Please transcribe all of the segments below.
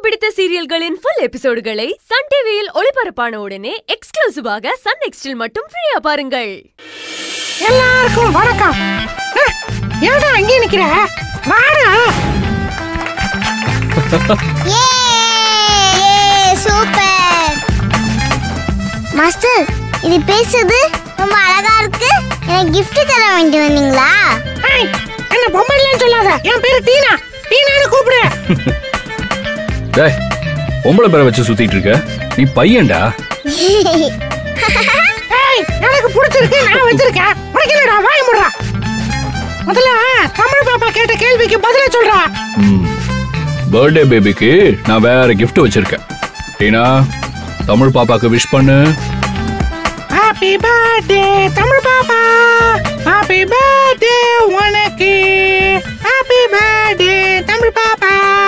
பிடித்த சீரியல்களின் full எபிசோடுகளை Sun டிவியில் ஒளிபரப்பான உடனே எக்ஸ்க்ளூசிவாக சன் நெக்ஸ்டில் மட்டும் ஃப்ரீயா பாருங்கள் எல்லாருக்கும் வணக்கம் அஹ், ஏன்டா அங்கே நிக்கிற வாடா சூப்பர் மாஸ்டர் இது பேசுறது ரொம்ப அழகா இருக்கு எனக்கு gift தர வேண்டி வந்தீங்களா ஏய், என்ன பொம்மன்லன்னு சொல்லாத என் பேரு டீனா டீனான்னு கூப்பிடு டேய் பொம்பளை பேரை வச்சு சுத்திட்டு இருக்க நீ பையன்டா ஏய் எனக்கு பிடிச்சிருக்கு நான் வச்சிருக்கேன் உனக்கு என்னடா வாய முடுறா முதல்ல தமிழ் பாப்பா கேட்ட கேள்விக்கு பதில சொல்றா பர்த்டே பேபிக்கு நான் வேற gift வச்சிருக்கேன் டீனா தமிழ் பாப்பாக்கு விஷ் பண்ணு ஹாப்பி பர்த்டே தமிழ் பாப்பா ஹாப்பி பர்த்டே உனக்கு ஹாப்பி பர்த்டே தமிழ் பாப்பா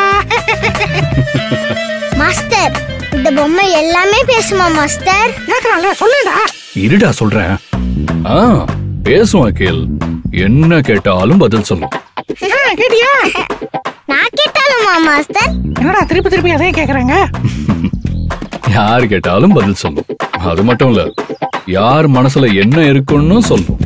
மாஸ்டர் இந்த பொம்மை எல்லாமே பேசுமா மாஸ்டர் கேக்குறான்ல சொல்லுடா இருடா சொல்றேன் ஆ பேசும் அகில் என்ன கேட்டாலும் பதில் சொல்லும் ஆ, கேட்டியா நான் கேட்டாலுமா மாஸ்டர் என்னடா திருப்பி திருப்பி அதே கேக்குறாங்க யார் கேட்டாலும் பதில் சொல்லும் அது மட்டும் இல்ல யார் மனசுல என்ன இருக்குன்னு சொல்லும்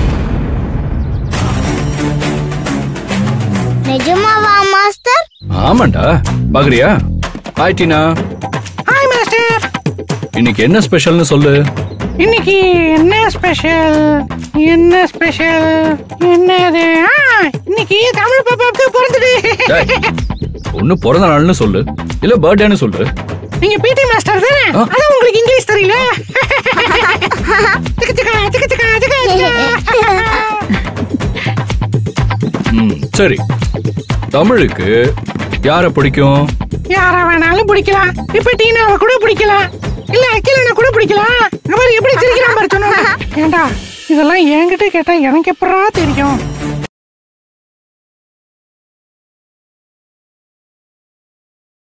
நிஜமாவா மாஸ்டர் ஆமாண்டா பாக்குறியா ஹாய் டீனா ஹாய் மாஸ்டர் இன்னைக்கு என்ன ஸ்பெஷல்னு சொல்லு இன்னைக்கு என்ன ஸ்பெஷல் என்ன ஸ்பெஷல் என்னது ஆ, இன்னைக்கு தமிழ் பாப்பாவுக்கு பிறந்தது டேய், ஒண்ணு பிறந்த நாள்னு சொல்லு இல்ல பர்த்டேன்னு சொல்லு நீங்க பிடி மாஸ்டர் தானே ஆ. அதான் உங்களுக்கு இங்கிலீஷ் தெரியல திக்கு திக்கா, திக்கு திக்கா, திக்கு திக்கா. ம் சரி தமிழுக்கு யார பிடிக்கும் யார வேணாலும் பிடிக்கலாம் இப்ப டீனாவை கூட பிடிக்கலாம் இல்ல அகிலனை கூட பிடிக்கலாம் அவர் எப்படி சிரிக்கிறான் பாரு சொன்னா ஏண்டா இதெல்லாம் என்கிட்ட கேட்டா எனக்கு எப்படா தெரியும்